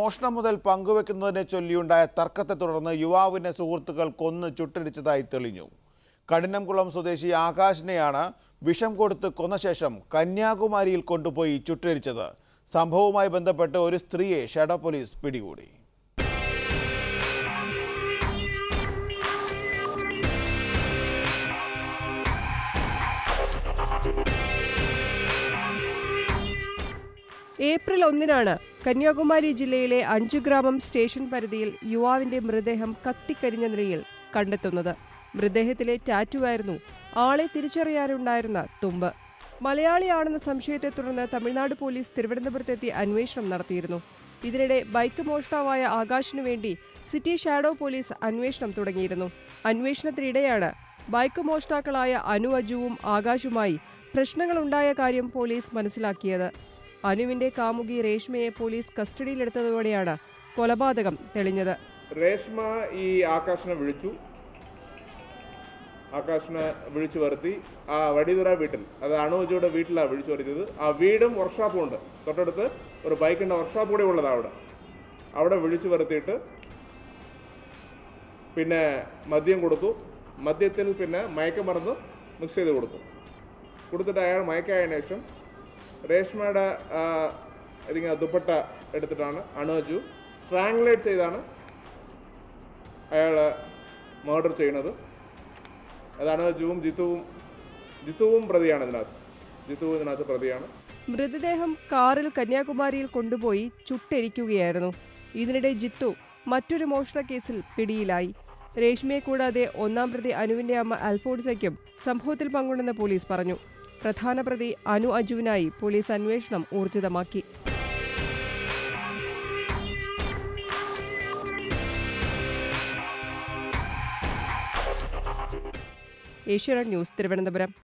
മോഷണം മുതൽ പങ്കുവെക്കുന്നതിനെ ചൊല്ലിയുണ്ടായ തർക്കത്തെ തുടർന്ന് യുവാവിനെ സുഹൃത്തുക്കൾ കൊന്ന് ചുട്ടരിച്ചതായി തെളിഞ്ഞു കഠിനംകുളം സ്വദേശി ആകാശിനെയാണ് വിഷം കൊടുത്ത് കൊന്ന ശേഷം കന്യാകുമാരിയിൽ കൊണ്ടുപോയി ചുട്ടരിച്ചത് സംഭവവുമായി ബന്ധപ്പെട്ട് ഒരു സ്ത്രീയെ ഷാഡോ പോലീസ് പിടികൂടി ഏപ്രിൽ ഒന്നിനാണ് കന്യാകുമാരി ജില്ലയിലെ അഞ്ചു ഗ്രാമം സ്റ്റേഷൻ പരിധിയിൽ യുവാവിന്റെ മൃതദേഹം കത്തിക്കരിഞ്ഞ നിലയിൽ കണ്ടെത്തുന്നത് മൃതദേഹത്തിലെ ടാറ്റുവായിരുന്നു ആളെ തിരിച്ചറിയാനുണ്ടായിരുന്ന തുമ്പ് മലയാളിയാണെന്ന സംശയത്തെ തുടർന്ന് തമിഴ്നാട് പോലീസ് തിരുവനന്തപുരത്തെത്തി അന്വേഷണം നടത്തിയിരുന്നു ഇതിനിടെ ബൈക്ക് മോഷ്ടാവായ ആകാശിനു വേണ്ടി സിറ്റി ഷാഡോ പോലീസ് അന്വേഷണം തുടങ്ങിയിരുന്നു അന്വേഷണത്തിനിടെയാണ് ബൈക്ക് മോഷ്ടാക്കളായ അനു അജുവും ആകാശുമായി പ്രശ്നങ്ങളുണ്ടായ കാര്യം പോലീസ് മനസ്സിലാക്കിയത് അനുവിന്റെ കാമുകി രേഷ്മയെ പോലീസ് കസ്റ്റഡിയിലെടുത്തതോടെയാണ് കൊലപാതകം തെളിഞ്ഞത് രേഷ്മ ഈ ആകാശിനെ വിളിച്ചു ആകാശിനെ വിളിച്ചു വരുത്തി ആ വടിതുറ വീട്ടിൽ അത് അണുജയുടെ വീട്ടിലാണ് വിളിച്ചു വരുത്തിയത് ആ വീടും വർക്ക്ഷോപ്പും ഉണ്ട് തൊട്ടടുത്ത് ഒരു ബൈക്കിൻ്റെ വർക്ക്ഷോപ്പ് കൂടി ഉള്ളതാണ് അവിടെ അവിടെ വിളിച്ചു വരുത്തിയിട്ട് പിന്നെ മദ്യം കൊടുത്തു മദ്യത്തിൽ പിന്നെ മയക്കുമരുന്ന് മിക്സ് ചെയ്ത് കൊടുത്തു കൊടുത്തിട്ട് അയാൾ മയക്കായതിനു ശേഷം രേഷ്മയുടെ ആ, ഇതിങ്ങനെ ദുപ്പട്ട എടുത്തിട്ടാണ് അണുജു സ്ട്രാങ്ലേറ്റ് ചെയ്താണ് അയാൾ മർഡർ ചെയ്യുന്നത് അതാണ് ജുവും ജിത്തുവും ജിത്തുവും പ്രതിയാണ് ഇതിനകത്ത് ജിത്തുവും ഇതിനകത്ത് പ്രതിയാണ് മൃതദേഹം കാറിൽ കന്യാകുമാരിയിൽ കൊണ്ടുപോയി ചുട്ടെരിക്കുകയായിരുന്നു ഇതിനിടെ ജിത്തു മറ്റൊരു മോഷണ കേസിൽ പിടിയിലായി രേഷ്മയെ കൂടാതെ ഒന്നാം പ്രതി അനുവിന്റെ അമ്മ അൽഫോൺസയ്ക്കും സംഭവത്തിൽ പങ്കുണ്ടെന്ന് പോലീസ് പറഞ്ഞു പ്രധാന പ്രതി അനു അജുവിനായി പോലീസ് അന്വേഷണം ഊർജിതമാക്കി ഏഷ്യാനെറ്റ് ന്യൂസ് തിരുവനന്തപുരം